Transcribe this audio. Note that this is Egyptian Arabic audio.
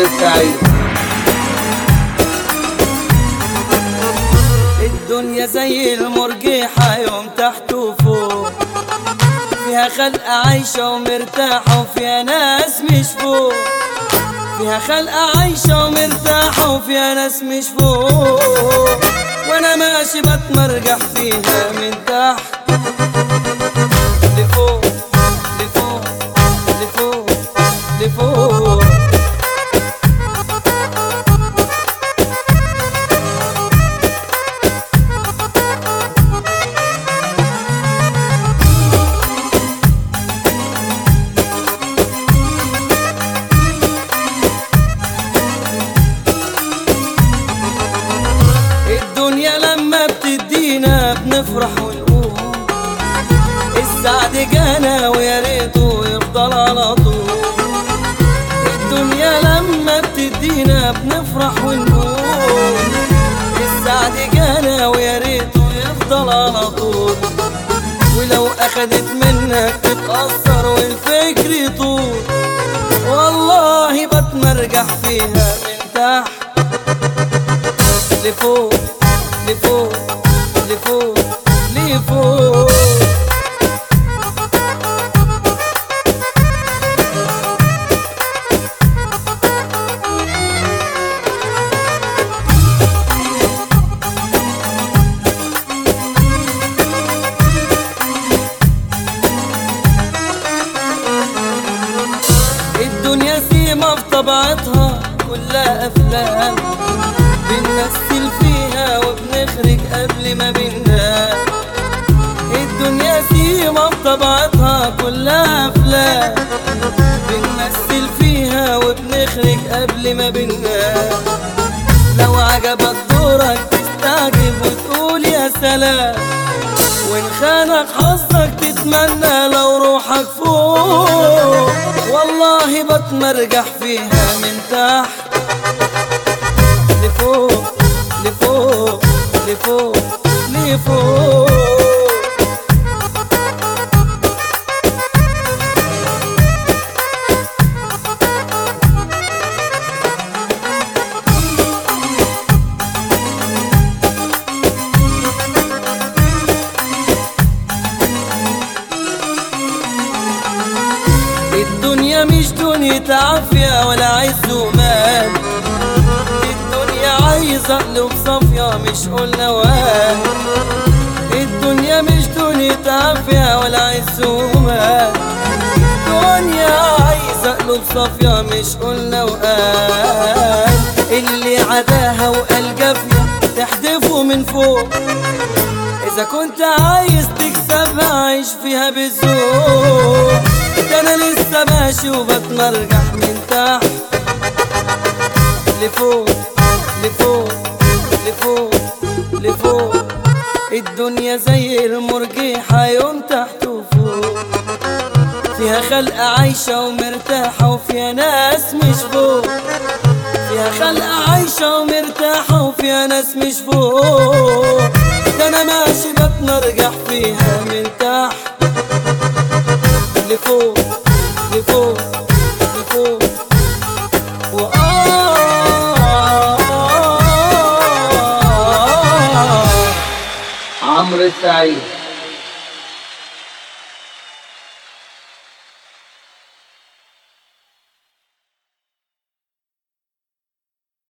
السعيد الدنيا زي المرجحة يوم تحت وفوق فيها خلقة عايشة ومرتاحة وفيها ناس مش فوق فيها خلقة عايشة ومرتاحة وفيها ناس مش فوق وانا ماشي بتمرجح فيها من تحت لفوق لفوق لفوق لفوق الدنيا لما بتدينا بنفرح ونقول السعد جانا ويا ريته يفضل على طول الدنيا لما بتدينا بنفرح ونقول السعد جانا ويا ريته يفضل على طول ولو اخدت منك تتأثر والفكر يطول والله بتمرجح فيها من تحت لفوق لفوق لفوق لفوق الدنيا سيما في طبيعتها كلها افلام بنمثل فيها وبنخرج قبل ما بننام الدنيا سيما بطبيعتها كلها افلام بنمثل فيها وبنخرج قبل ما بننام لو عجبك دورك تستعجب وتقول يا سلام وان خانك حظك تتمنى لو روحك فوق والله بتمرجح فيها من تحت لفوق لفوق لفوق لفوق الدنيا مش دنيا عافية ولا عز ومال الدنيا عايزة قلوب صافية مش قلنا وال الدنيا مش دنيا عافية ولا عز ومال الدنيا عايزة قلوب صافية مش قلنا وقال اللي عداها وقال جافية تحدفه من فوق إذا كنت عايز تكسبها عيش فيها بالذوق ده أنا لسه ماشي وبتمرجح من تحت لفوق لفوق لفوق لفوق الدنيا زي المرجيحة يوم تحت وفوق فيها خلقة عايشة ومرتاحة وفيها ناس مش فوق فيها خلقة عايشة ومرتاحة وفيها ناس مش فوق ده أنا ماشي بتمرجح فيها من تحت لفوق لفوق لفوق وآه عمرو السعيد